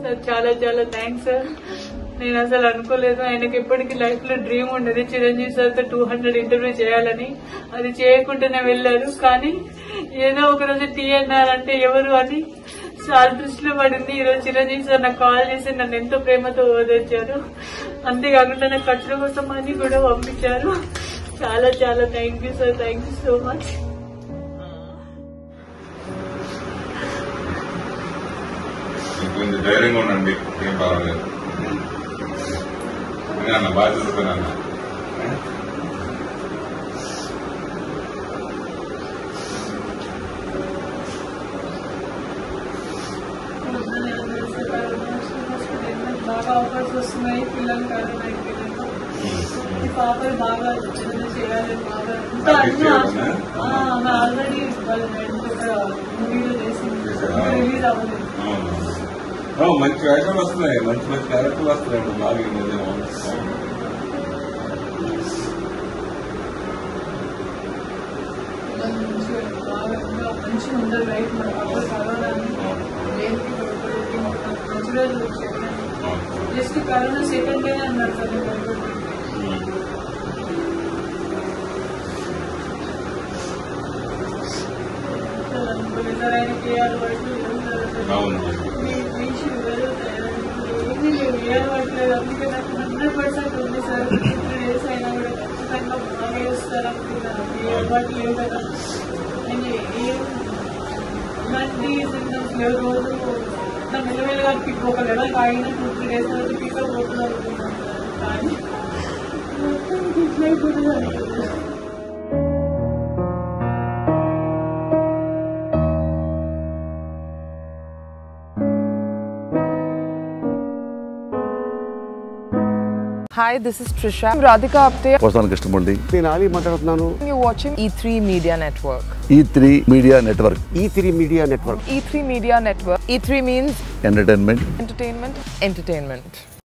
Sir చాలా చాలా thanks sir నేను అసలు అనుకోలేదు ఆయనకి ఎప్పటికీ లైఫ్ లో డ్రీమ్ ఉండేది చిరంజీవి సార్తో టూ హండ్రెడ్ ఇంటర్వ్యూ చేయాలని అది చేయకుండానే వెళ్ళారు కానీ ఏదో ఒక రోజు టీఎన్ఆర్ అంటే ఎవరు అని చాలా దృష్టిలో పడింది ఈరోజు చిరంజీవి సార్ నాకు కాల్ చేసి నన్ను ఎంతో ప్రేమతో ఓదార్చారు అంతేకాకుండా నాకు ఖర్చుల కోసం అని కూడా పంపించారు చాలా చాలా thank you sir thank you so much మీకు కొంచెం ధైర్యంగా ఉండండి ఏం పర్వాలేదు ఇంకా అన్న బాగా చదువుకున్నా బాగా ఆఫర్స్ వస్తున్నాయి పిల్లలు కరోనా అయిపోయినాక ఈ పాపలు బాగా చిన్న చేయాలి బాగా ఇంకా అన్ని ఆశ ఆల్రెడీ వాళ్ళ మేడం ఒక మూవీలో చేసింది రిలీజ్ అవ్వలేదు మంచి వేషాలు వస్తున్నాయి మంచి మంచి క్యారెక్టర్లు వస్తున్నాయి బాగా ఈ మధ్య అవును. మంచిగా బాగా ఇంకా మంచిగా ఉండదు రైట్ మన పాపలు కరోనా అని దేనికి భయపడేది మొత్తం మంచి రోజులు వచ్చాయి అవును. జస్ట్ కరోనా సెకండ్ డే అన్నారు సార్ నేను భయపడుతుంది అసలు అనుకోలేదు ఆయన కేఆర్ వాళ్ళు అవును మీ మీ షుగర్ ఏమీ లేవు ఏ అలవాట్లేదు అందుకే నాకు హండ్రెడ్ పర్సెంట్ ఉంది సార్ త్రీ డేస్ అయినా కూడా ఖచ్చితంగా బాగా వస్తారు అనుకున్నాను ఏ అలవాటు లేవు కదా నేను ఏం ఇలాంటి సిమ్టమ్స్ లేవు రోజు నా మెల్లమెల్లగా పిక్ ఒక లెవెల్ ఆగిన టూ త్రీ డేస్ తర్వాత పికప్ అవుతుంది అనుకున్నాను కానీ మొత్తం ఇట్లా అయిపోతుంది అనుకున్నాను Hi, this is Trisha. I'm Radhika Apte. వస్తాను కృష్ణమూర్తి నేను ఆలీ మాట్లాడుతున్నాను You're watching E3 Media Network. E three media network E three media network E3 Media Network. E3 means entertainment entertainment, entertainment.